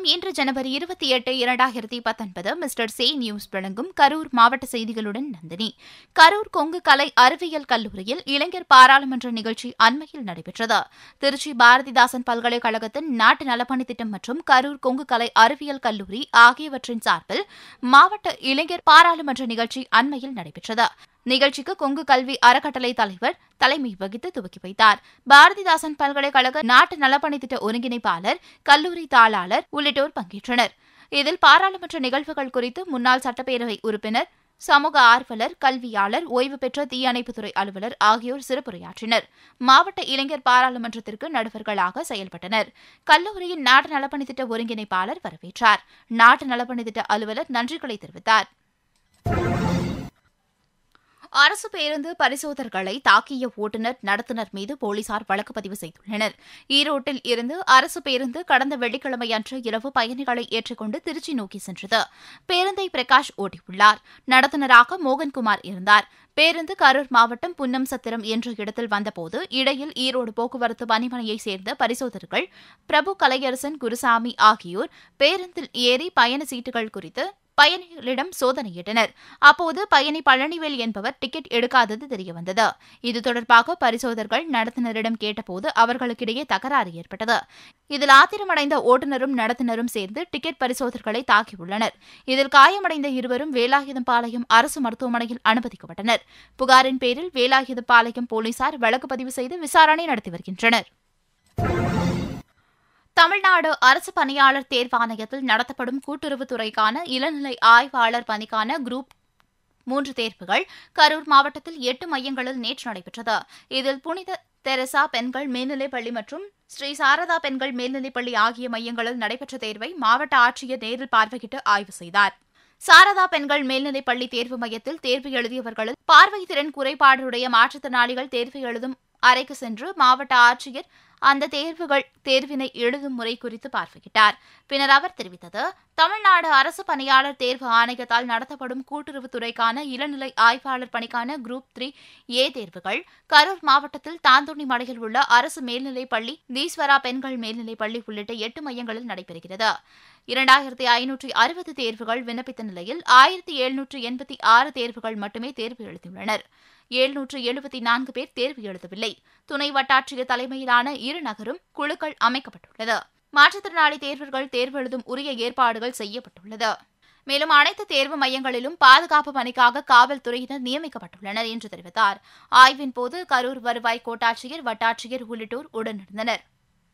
இன்று ஜனவரி இருபத்தி எட்டு இரண்டாயிரத்தி பத்தொன்பது மிஸ்டர் சே நியூஸ் வழங்கும் கரூர் மாவட்ட செய்திகளுடன் நந்தினி கரூர் கொங்கு கலை அறிவியல் கல்லூரியில் இளைஞர் பாராளுமன்ற நிகழ்ச்சி அண்மையில் நடைபெற்றது திருச்சி பாரதிதாசன் பல்கலைக்கழகத்தின் நாட்டு நலப்பணி திட்டம் மற்றும் கரூர் கொங்கு கலை அறிவியல் கல்லூரி ஆகியவற்றின் சார்பில் மாவட்ட இளைஞர் பாராளுமன்ற நிகழ்ச்சி அண்மையில் நடைபெற்றது நிகழ்ச்சிக்கு கொங்கு கல்வி அறக்கட்டளை தலைவர் தலைமை வகித்து துவக்கி வைத்தார் பாரதிதாசன் பல்கலைக்கழக நாட்டு நலப்பணி திட்ட ஒருங்கிணைப்பாளர் கல்லூரி தாளாளர் உள்ளிட்டோர் பங்கேற்றனர் இதில் பாராளுமன்ற நிகழ்வுகள் குறித்து முன்னாள் சட்டப்பேரவை உறுப்பினர் சமூக ஆர்வலர் கல்வியாளர் ஓய்வு பெற்ற தீயணைப்புத்துறை அலுவலர் ஆகியோர் சிறப்புரையாற்றினர் மாவட்ட இளைஞர் பாராளுமன்றத்திற்கு நடுவர்களாக செயல்பட்டனர் கல்லூரியின் நாட்டு நலப்பணி திட்ட ஒருங்கிணைப்பாளர் வரவேற்றார் நாட்டு நலப்பணி திட்ட அலுவலர் நன்றிகளை தெரிவித்தார் அரசு பேருந்து பரிசோதகர்களை தாக்கிய ஓட்டுநர் நடத்துனர் மீது போலீசார் வழக்கு பதிவு செய்துள்ளனர் ஈரோட்டில் இருந்து அரசு பேருந்து கடந்த வெள்ளிக்கிழமை அன்று இரவு பயணிகளை ஏற்றிக்கொண்டு திருச்சி நோக்கி சென்றது பேருந்தை பிரகாஷ் ஓட்டியுள்ளார் நடத்துனராக மோகன்குமார் இருந்தார் பேருந்து கரூர் மாவட்டம் புன்னம் சத்திரம் என்ற இடத்தில் வந்தபோது இடையில் ஈரோடு போக்குவரத்து பணிமனையைச் சேர்ந்த பரிசோதகர்கள் பிரபு கலையரசன் குருசாமி ஆகியோர் பேருந்தில் ஏறி பயண சீட்டுகள் குறித்து பயணிகளிடம் சோதனையிட்டனர் அப்போது பயணி பழனிவேல் என்பவர் டிக்கெட் எடுக்காதது தெரியவந்தது இது தொடர்பாக பரிசோதகர்கள் நடத்துனரிடம் கேட்டபோது அவர்களுக்கிடையே தகராறு ஏற்பட்டது இதில் ஆத்திரமடைந்த ஓட்டுநரும் நடத்துனரும் சேர்ந்து டிக்கெட் பரிசோதகர்களை தாக்கியுள்ளனர் இதில் காயமடைந்த இருவரும் வேலாயுதம்பாளையம் அரசு மருத்துவமனையில் அனுமதிக்கப்பட்டனர் புகாரின் பேரில் வேலாயுதம்பாளையம் போலீசார் வழக்கு பதிவு செய்து விசாரணை நடத்தி வருகின்றனர் தமிழ்நாடு அரசு பணியாளர் தேர்வாணையத்தில் நடத்தப்படும் கூட்டுறவுத்துறைக்கான இளநிலை ஆய்வாளர் பணிக்கான குரூப் மூன்று தேர்வுகள் கரூர் மாவட்டத்தில் எட்டு மையங்களில் நேற்று நடைபெற்றது இதில் புனித தெரசா பெண்கள் மேல்நிலைப் பள்ளி மற்றும் ஸ்ரீ சாரதா பெண்கள் மேல்நிலைப் பள்ளி ஆகிய மையங்களில் நடைபெற்ற தேர்வை மாவட்ட ஆட்சியர் நேரில் பார்வையிட்டு ஆய்வு செய்தார் சாரதா பெண்கள் மேல்நிலைப் பள்ளி தேர்வு மையத்தில் தேர்வு எழுதியவர்களில் பார்வை திறன் குறைபாடுடைய மாற்றுத்திறனாளிகள் தேர்வு எழுதும் அறைக்கு சென்று மாவட்ட ஆட்சியர் அந்த தேர்வுகள் தேர்வினை எழுதும் முறை குறித்து பார்வையிட்டார் பின்னர் அவர் தெரிவித்தது தமிழ்நாடு அரசு பணியாளர் தேர்வு ஆணையத்தால் நடத்தப்படும் கூட்டுறவுத்துறைக்கான இளநிலை ஆய்வாளர் பணிக்கான குரூப் த்ரீ ஏ தேர்வுகள் கரூர் மாவட்டத்தில் தாந்தோணி மலையில் உள்ள அரசு மேல்நிலைப் பள்ளி தீஸ்வரா பெண்கள் மேல்நிலைப் பள்ளி உள்ளிட்ட எட்டு மையங்களில் நடைபெறுகிறது இரண்டாயிரத்தி ஐநூற்றி அறுபது தேர்வுகள் விண்ணப்பித்த நிலையில் ஆயிரத்தி எழுநூற்று எண்பத்தி ஆறு தேர்வுகள் மட்டுமே தேர்வு எழுதியுள்ளனர் எழுநூற்று எழுபத்தி நான்கு பேர் தேர்வு எழுதவில்லை துணை வட்டாட்சியர் தலைமையிலான இரு நகரும் குழுக்கள் அமைக்கப்பட்டுள்ளது மாற்றுத்திறனாளி தேர்வர்கள் தேர்வு எழுதும் உரிய ஏற்பாடுகள் செய்யப்பட்டுள்ளது மேலும் அனைத்து தேர்வு மையங்களிலும் பாதுகாப்பு பணிக்காக காவல்துறையினர் நியமிக்கப்பட்டுள்ளனர் என்று தெரிவித்தார் ஆய்வின் போது கரூர் வருவாய் கோட்டாட்சியர் வட்டாட்சியர் உள்ளிட்டோர் உடனிருந்தனர்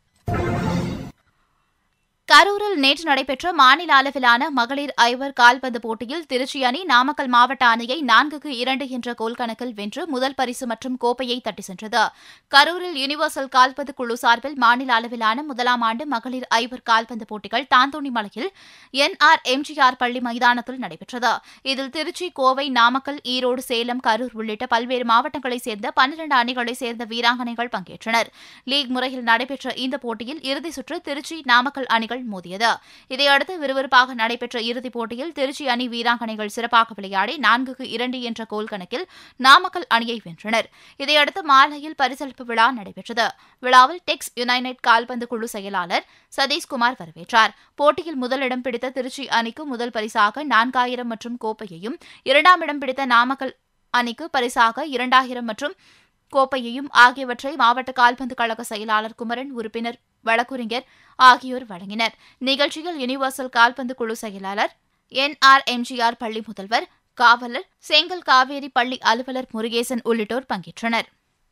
கரூரில் நேற்று நடைபெற்ற மாநில அளவிலான மகளிர் ஐவர் கால்பந்து போட்டியில் திருச்சி அணி நாமக்கல் மாவட்ட அணியை நான்குக்கு இரண்டு என்ற கோல் கணக்கில் வென்று முதல் பரிசு மற்றும் கோப்பையை தட்டி சென்றது கரூரில் யூனிவர்சல் கால்பந்து குழு சார்பில் மாநில அளவிலான முதலாம் ஆண்டு மகளிர் ஐவர் கால்பந்து போட்டிகள் தாந்தோணி மலையில் என்ஆர் எம்ஜிஆர் பள்ளி மைதானத்தில் நடைபெற்றது இதில் திருச்சி கோவை நாமக்கல் ஈரோடு சேலம் கரூர் உள்ளிட்ட பல்வேறு மாவட்டங்களைச் சேர்ந்த பன்னிரண்டு அணிகளைச் சேர்ந்த வீராங்கனைகள் பங்கேற்றனர் லீக் முறையில் நடைபெற்ற இந்த போட்டியில் இறுதிச் சுற்று திருச்சி நாமக்கல் அணிகள் அணிகள் மோதியது இதையடுத்து விறுவிறுப்பாக நடைபெற்ற இறுதிப் போட்டியில் திருச்சி அணி வீராங்கனைகள் சிறப்பாக விளையாடி நான்குக்கு இரண்டு என்ற கோல் கணக்கில் நாமக்கல் அணியை வென்றனர் இதையடுத்து மாலையில் பரிசளிப்பு விழா நடைபெற்றது விழாவில் டெக்ஸ் யுனைடெட் கால்பந்து குழு செயலாளர் சதீஷ்குமார் வரவேற்றார் போட்டியில் முதலிடம் பிடித்த திருச்சி அணிக்கு முதல் பரிசாக நான்காயிரம் மற்றும் கோப்பையையும் இரண்டாம் இடம் பிடித்த நாமக்கல் அணிக்கு பரிசாக இரண்டாயிரம் மற்றும் கோப்பையையும் ஆகியவற்றை மாவட்ட கால்பந்து கழக செயலாளர் குமரன் உறுப்பினர் வழக்குரைஞர் ஆகியோர் வழங்கினர் நிகழ்ச்சியில் யூனிவர்சல் கால்பந்து குழு செயலாளர் என் ஆர் எம்ஜிஆர் பள்ளி முதல்வர் காவலர் செங்கல் காவேரி பள்ளி அலுவலர் முருகேசன் உள்ளிட்டோர் பங்கேற்றனர்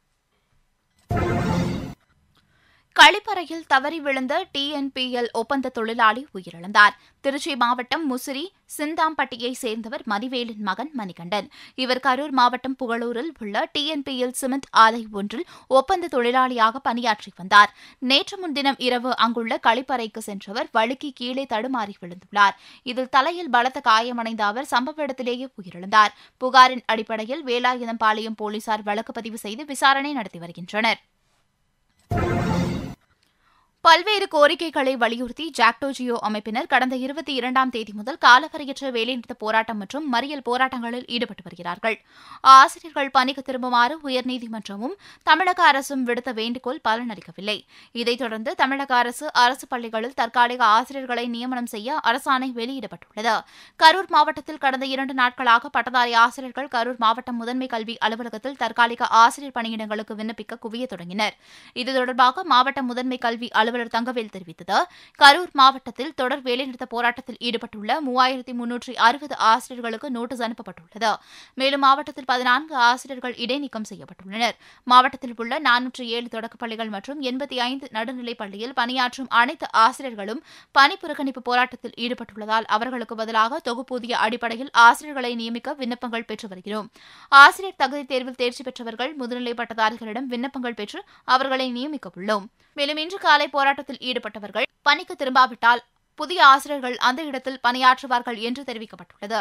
கழிப்பறையில் தவறி விழுந்த டிஎன்பிஎல் ஒப்பந்த தொழிலாளி உயிரிழந்தார் திருச்சி மாவட்டம் முசிறி சிந்தாம்பட்டியை சேர்ந்தவர் மதிவேலின் மகன் மணிகண்டன் இவர் கரூர் மாவட்டம் புகழூரில் உள்ள டிஎன்பிஎல் சிமெண்ட் ஆலை ஒன்றில் ஒப்பந்த தொழிலாளியாக பணியாற்றி வந்தார் நேற்று முன்தினம் இரவு அங்குள்ள கழிப்பறைக்கு சென்றவர் வழுக்கி கீழே தடுமாறி விழுந்துள்ளார் இதில் தலையில் பலத்த காயமடைந்த அவர் சம்பவ இடத்திலேயே உயிரிழந்தார் புகாரின் அடிப்படையில் வேலாயுதம்பாளையம் போலீசார் வழக்கு பதிவு செய்து விசாரணை நடத்தி வருகின்றனர் பல்வேறு கோரிக்கைகளை வலியுறுத்தி ஜாக்டோஜியோ அமைப்பினர் கடந்த இருபத்தி இரண்டாம் தேதி முதல் காலவரையற்ற வேலைநிறுத்த போராட்டம் மற்றும் மறியல் போராட்டங்களில் ஈடுபட்டு வருகிறார்கள் ஆசிரியர்கள் பணிக்கு திரும்புமாறு உயர்நீதிமன்றமும் தமிழக அரசும் விடுத்த வேண்டுகோள் பலனளிக்கவில்லை இதைத் தொடர்ந்து தமிழக அரசு அரசு பள்ளிகளில் தற்காலிக ஆசிரியர்களை நியமனம் செய்ய அரசாணை வெளியிடப்பட்டுள்ளது கரூர் மாவட்டத்தில் கடந்த இரண்டு நாட்களாக பட்டதாரி ஆசிரியர்கள் கரூர் மாவட்ட முதன்மை கல்வி அலுவலகத்தில் தற்காலிக ஆசிரியர் பணியிடங்களுக்கு விண்ணப்பிக்க குவிய தொடங்கினர் இது தொடர்பாக மாவட்ட முதன்மை கல்வி அலுவலர் தங்கவேல் தெரிவித்தது கரூர் மாவட்டத்தில் தொடர் வேலைநிறுத்த போராட்டத்தில் ஈடுபட்டுள்ள மூவாயிரத்தி முன்னூற்றி அறுபது ஆசிரியர்களுக்கு நோட்டீஸ் அனுப்பப்பட்டுள்ளது மேலும் மாவட்டத்தில் பதினான்கு ஆசிரியர்கள் இடைநீக்கம் செய்யப்பட்டுள்ளனர் மாவட்டத்தில் உள்ள நானூற்று ஏழு தொடக்கப் பள்ளிகள் மற்றும் எண்பத்தி ஐந்து நடுநிலைப் பள்ளியில் பணியாற்றும் அனைத்து ஆசிரியர்களும் பணி புறக்கணிப்பு போராட்டத்தில் ஈடுபட்டுள்ளதால் அவர்களுக்கு பதிலாக தொகுப்பூதிய அடிப்படையில் ஆசிரியர்களை நியமிக்க விண்ணப்பங்கள் பெற்று வருகிறோம் ஆசிரியர் தகுதி தேர்வில் தேர்ச்சி பெற்றவர்கள் முதுநிலை பட்டதாரிகளிடம் விண்ணப்பங்கள் பெற்று அவர்களை நியமிக்க உள்ளோம் மேலும் இன்று காலை போராட்டத்தில் ஈடுபட்டவர்கள் பணிக்கு திரும்பாவிட்டால் புதிய ஆசிரியர்கள் அந்த இடத்தில் பணியாற்றுவார்கள் என்று தெரிவிக்கப்பட்டுள்ளது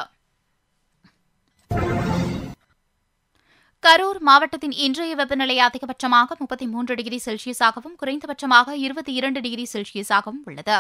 கரூர் மாவட்டத்தின் இன்றைய வெப்பநிலை அதிகபட்சமாக முப்பத்தி மூன்று டிகிரி செல்சியஸாகவும் குறைந்தபட்சமாக இருபத்தி இரண்டு டிகிரி செல்சியஸாகவும் உள்ளது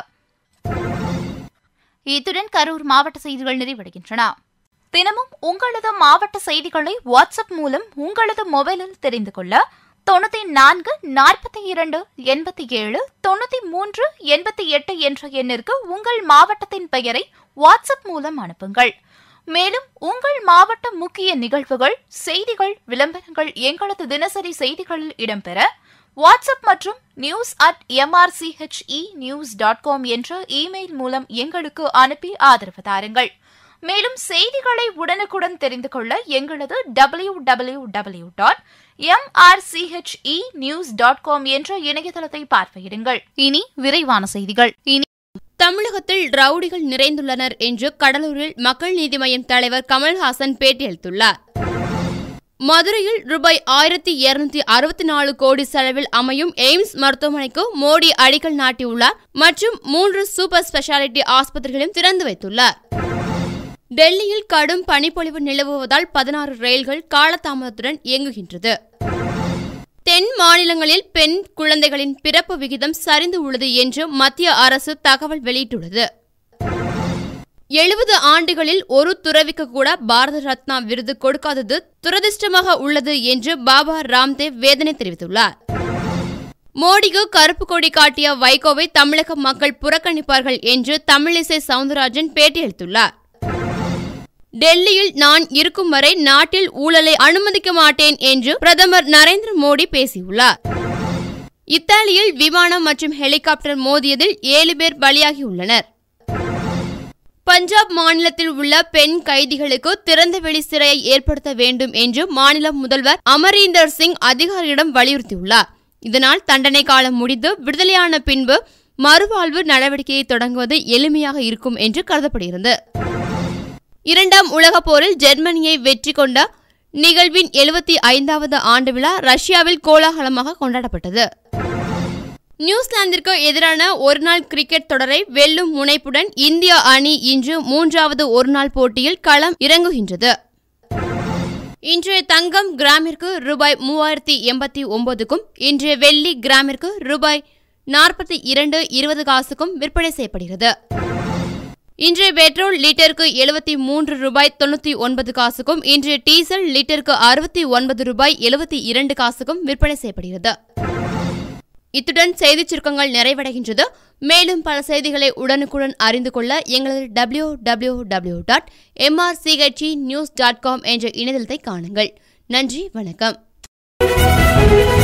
இத்துடன் கரூர் மாவட்ட செய்திகள் நிறைவடைகின்றன தினமும் உங்களது மாவட்ட செய்திகளை வாட்ஸ்அப் மூலம் உங்களது மொபைலில் தெரிந்து கொள்ள தொண்ணூத்தி நான்கு நாற்பத்தி இரண்டு எண்பத்தி ஏழு தொண்ணூத்தி மூன்று எண்பத்தி எட்டு என்ற எண்ணிற்கு உங்கள் மாவட்டத்தின் பெயரை வாட்ஸ்அப் மூலம் அனுப்புங்கள் மேலும் உங்கள் மாவட்ட முக்கிய நிகழ்வுகள் செய்திகள் விளம்பரங்கள் எங்களது தினசரி செய்திகளில் இடம்பெற வாட்ஸ்அப் மற்றும் news at M R C H E news dot com என்ற இமெயில் மூலம் எங்களுக்கு அனுப்பி ஆதரவு தாருங்கள் மேலும் செய்திகளை உடனுக்குடன் தெரிந்து கொள்ள எங்களது W W W dot M R C H E news dot com என்ற இணையதளத்தை பார்வையிடுங்கள் இனி விரைவான செய்திகள் இனி தமிழகத்தில் ரவுடிகள் நிறைந்துள்ளனர் என்று கடலூரில் மக்கள் நீதி மய்யம் தலைவர் கமல்ஹாசன் பேட்டியளித்துள்ளார் மதுரையில் ரூபாய் ஆயிரத்தி இருநூத்தி அறுபத்தி நாலு கோடி செலவில் அமையும் எய்ம்ஸ் மருத்துவமனைக்கு மோடி அடிக்கல் நாட்டியுள்ளார் மற்றும் மூன்று சூப்பர் ஸ்பெஷாலிட்டி ஆஸ்பத்திரிகளையும் திறந்து வைத்துள்ளார் டெல்லியில் கடும் பனிப்பொழிவு நிலவுவதால் பதினாறு ரயில்கள் காலதாமதத்துடன் இயங்குகின்றது தென் மாநிலங்களில் பெண் குழந்தைகளின் பிறப்பு விகிதம் சரிந்து உள்ளது என்று மத்திய அரசு தகவல் வெளியிட்டுள்ளது எழுபது ஆண்டுகளில் ஒரு துறவிக்கு கூட பாரத ரத்னா விருது கொடுக்காதது துரதிர்ஷ்டமாக உள்ளது என்று பாபா ராம்தேவ் வேதனை தெரிவித்துள்ளார் மோடிக்கு கருப்பு கொடி காட்டிய வைகோவை தமிழக மக்கள் புறக்கணிப்பார்கள் என்று தமிழிசை சவுந்தரராஜன் பேட்டியளித்துள்ளார் டெல்லியில் நான் இருக்கும் வரை நாட்டில் ஊழலை அனுமதிக்க மாட்டேன் என்று பிரதமர் நரேந்திர மோடி பேசியுள்ளார் இத்தாலியில் விமானம் மற்றும் ஹெலிகாப்டர் மோதியதில் ஏழு பேர் பலியாகியுள்ளனர் பஞ்சாப் மாநிலத்தில் உள்ள பெண் கைதிகளுக்கு திறந்தவெளி சிறையை ஏற்படுத்த வேண்டும் என்று மாநில முதல்வர் அமரீந்தர் சிங் அதிகாரியிடம் வலியுறுத்தியுள்ளார் இதனால் தண்டனை காலம் முடிந்து விடுதலையான பின்பு மறுவாழ்வு நடவடிக்கையை தொடங்குவது எளிமையாக இருக்கும் என்று கருதப்படுகிறது இரண்டாம் உலகப் போரில் ஜெர்மனியை வெற்றி கொண்ட நிகழ்வின் எழுபத்தி ஐந்தாவது ஆண்டு விழா ரஷ்யாவில் கோலாகலமாக கொண்டாடப்பட்டது நியூசிலாந்திற்கு எதிரான ஒருநாள் கிரிக்கெட் தொடரை வெல்லும் முனைப்புடன் இந்திய அணி இன்று மூன்றாவது ஒருநாள் போட்டியில் களம் இறங்குகின்றது இன்றைய தங்கம் கிராமிற்கு ரூபாய் மூவாயிரத்தி எண்பத்தி ஒன்பதுக்கும் இன்றைய வெள்ளி கிராமிற்கு ரூபாய் நாற்பத்தி இரண்டு இருபது காசுக்கும் விற்பனை செய்யப்படுகிறது இன்றைய பெட்ரோல் லிட்டருக்கு எழுபத்தி மூன்று ரூபாய் தொண்ணூத்தி ஒன்பது காசுக்கும் இன்றைய டீசல் லிட்டருக்கு அறுபத்தி ஒன்பது ரூபாய் எழுபத்தி இரண்டு காசுக்கும் விற்பனை செய்யப்படுகிறது இத்துடன் செய்திச் சுருக்கங்கள் நிறைவடைகின்றது மேலும் பல செய்திகளை உடனுக்குடன் அறிந்து கொள்ள எங்களது W W W dot M R C H E news dot com என்ற இணையதளத்தை காணுங்கள் நன்றி வணக்கம்